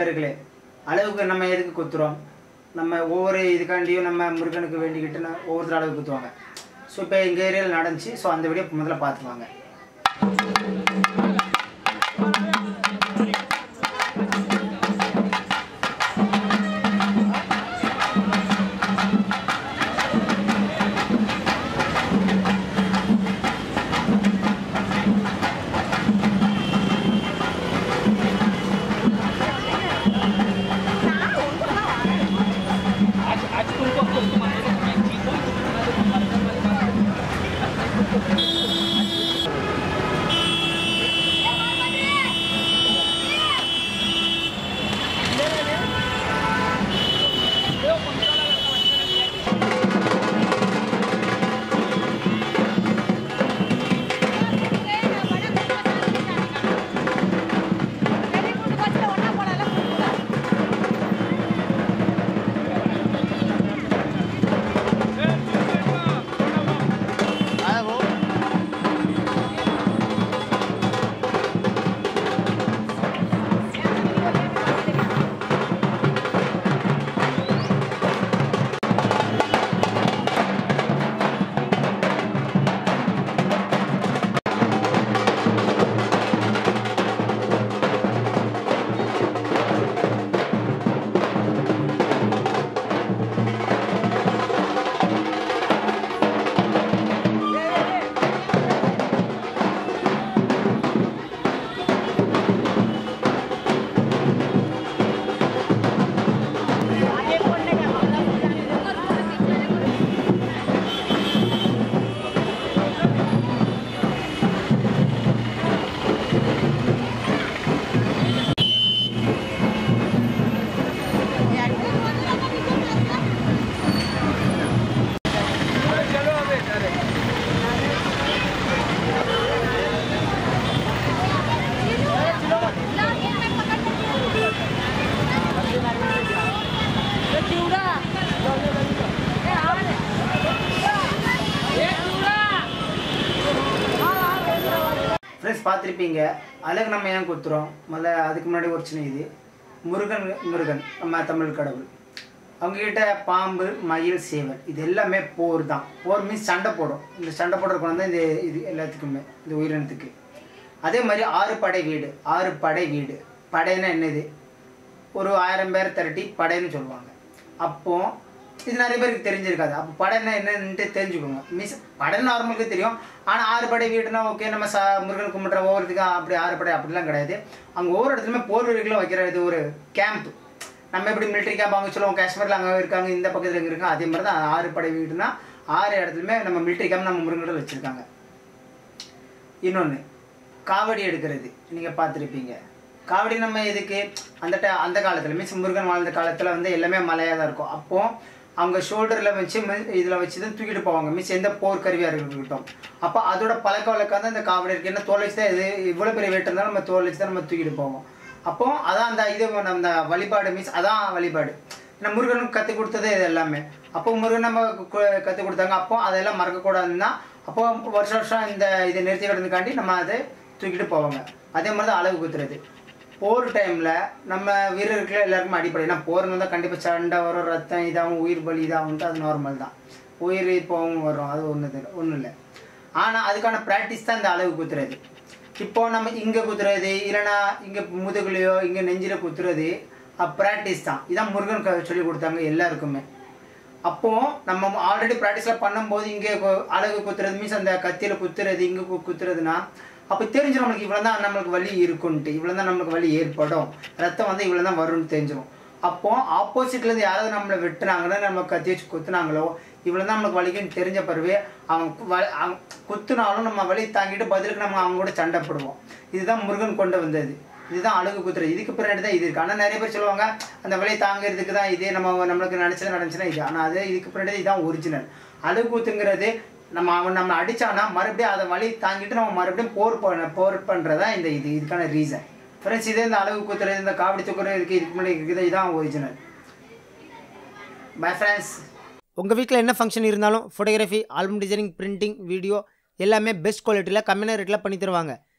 நண்பர்களே அளவுக்கு நம்ம எதுக்கு குத்துறோம் நம்ம ஒவ்வொரு இதுக்காண்டியும் நம்ம முருகனுக்கு வேண்டிக்கிட்டு நான் ஒவ்வொருத்தர் அளவு குத்துவாங்க ஸோ இப்போ எங்கள் ஏரியாவில் நடந்துச்சு ஸோ அந்த வீடியோ முதல்ல பார்த்துக்குவாங்க ஃப்ரெண்ட்ஸ் பார்த்துருப்பீங்க அழகு நம்ம ஏன் குத்துறோம் முதல்ல அதுக்கு முன்னாடி ஒரு சின்ன இது முருகன் முருகன் நம்ம தமிழ் கடவுள் அவங்ககிட்ட பாம்பு மயில் சேவல் இது எல்லாமே போர் தான் போர் மீன்ஸ் சண்டை போடும் இந்த சண்டை போடுற குணம் தான் இந்த இது எல்லாத்துக்குமே இந்த உயிரினத்துக்கு அதே மாதிரி ஆறு படை வீடு ஆறு படை வீடு படைன்னா என்னது ஒரு ஆயிரம் பேர் திரட்டி படைன்னு சொல்லுவாங்க அப்போ இது நிறைய பேருக்கு தெரிஞ்சிருக்காது அப்போ படைன்னா என்னன்ட்டு தெரிஞ்சுக்கோங்க மீன்ஸ் படை நார்மலுக்கு தெரியும் ஆனால் ஆறு படை வீடுனா ஓகே நம்ம சா முருகன் கும்பிட்ற ஒவ்வொருத்துக்கும் அப்படி ஆறு படை அப்படிலாம் கிடையாது அங்கே ஒவ்வொரு இடத்துலையுமே போர் வீடுகளும் வைக்கிற இது ஒரு கேம்ப் நம்ம எப்படி மிலிட்டரி கேம்ப் அங்கே சொல்லுவோம் காஷ்மீரில் அங்கே இருக்காங்க இந்த பக்கத்தில் இங்கே இருக்காங்க அதே மாதிரி தான் ஆறு படை வீடுனா ஆறு இடத்துலையுமே நம்ம மிலிட்டரி கேம்ப் நம்ம முருகன் வச்சுருக்காங்க இன்னொன்று காவடி எடுக்கிறது நீங்கள் பார்த்துருப்பீங்க காவடி நம்ம எதுக்கு அந்த ட அந்த காலத்தில் மீன்ஸ் முருகன் வாழ்ந்த காலத்தில் வந்து எல்லாமே மலையாக தான் இருக்கும் அப்போது அவங்க ஷோல்டரில் வச்சு இதில் வச்சு தான் தூக்கிட்டு போவாங்க மீன்ஸ் எந்த போர் கருவியாக இருக்கட்டும் அப்போ அதோட பழக்க வழக்கம் தான் இந்த காவடி இருக்குது என்ன தோல் வச்சு தான் இது இவ்வளோ பெரிய வெயிட் இருந்தாலும் நம்ம தோல் வச்சு தான் நம்ம தூக்கிட்டு போவோம் அப்போ அதான் அந்த இது அந்த வழிபாடு மீன்ஸ் அதான் வழிபாடு நம்ம முருகனுக்கு கற்றுக் கொடுத்தது இது எல்லாமே அப்போ முருகன் நம்ம கற்றுக் கொடுத்தாங்க அப்போ அதெல்லாம் மறக்கக்கூடாதுன்னா அப்போ வருஷம் வருஷம் இந்த இதை நிறுத்தி விடுறதுக்காண்டி நம்ம அதை தூக்கிட்டு போவாங்க அதே மாதிரி தான் அளவு குத்துறது போர் டைமில் நம்ம வீரர்களுக்கு எல்லாருக்குமே அடிப்படை ஏன்னா போர்னு தான் கண்டிப்பாக சண்டை வரும் ரத்தம் இதாகும் உயிர் பலி இதாகும்ட்டு அது நார்மல் தான் உயிர் இப்போவும் வரும் அது ஒன்று ஒன்றும் இல்லை ஆனால் அதுக்கான ப்ராக்டிஸ் தான் இந்த அளவு குத்துறது இப்போ நம்ம இங்கே குத்துறது இல்லைன்னா இங்கே முதுகுலையோ இங்கே நெஞ்சில் குத்துறது ப்ராக்டிஸ் தான் இதான் முருகன் க- சொல்லி கொடுத்தாங்க எல்லாருக்குமே அப்போது நம்ம ஆல்ரெடி ப்ராக்டிஸில் பண்ணும்போது இங்கே கு- அழகு குத்துறது மீன்ஸ் அந்த கத்தியில் குத்துறது இங்கே கு குத்துறதுன்னா அப்போ தெரிஞ்சிடும் நம்மளுக்கு இவ்வளோ தான் நம்மளுக்கு வலி இருக்குன்ட்டு இவ்வளோ தான் நம்மளுக்கு வலி ஏற்படும் ரத்தம் வந்து இவ்வளோ தான் வரும்னு தெரிஞ்சிடும் அப்போ ஆப்போசிட்லேருந்து யாராவது நம்மளை வெட்டுனாங்கன்னா நம்ம கத்தி வச்சு குத்துனாங்களோ இவ்வளோ தான் நம்மளுக்கு வலிக்குன்னு தெரிஞ்ச பிறகு அவங்க கு- வ- அவங்க குத்துனாலும் நம்ம வலி தாங்கிட்டு பதிலுக்கு நம்ம அவங்க கூட சண்டை போடுவோம் இதுதான் முருகன் கொண்டு வந்தது இதுதான் அழகு குத்துறது இதுக்கு பின்னாடி தான் இது இருக்குது ஆனால் நிறைய பேர் சொல்லுவாங்க அந்த வலியை தாங்கிறதுக்கு தான் இது நம்ம நம்மளுக்கு நினச்சது நடந்துச்சுன்னா இது ஆனால் அது இதுக்கு பின்னாடி இதுதான் ஒரிஜினல் அழகு குத்துங்கிறது நம்ம அவன் நம்ம அடிச்சானா மறுபடியும் அதை வலி தாங்கிட்டு நம்ம மறுபடியும் போர் பண்ண போர் பண்ணுறதா இந்த இது இதுக்கான ரீசன் ஃப்ரெண்ட்ஸ் இதே இந்த அழகு குத்துறது இந்த காவடி தூக்குறது இருக்குது இதுக்கு முன்னாடி இருக்குது இதுதான் ஒரிஜினல் பை ஃப்ரெண்ட்ஸ் உங்கள் வீட்டில் என்ன ஃபங்க்ஷன் இருந்தாலும் photography album designing printing video எல்லாமே பெஸ்ட் குவாலிட்டியில் கம்மியான ரேட்டில் பண்ணி தருவாங்க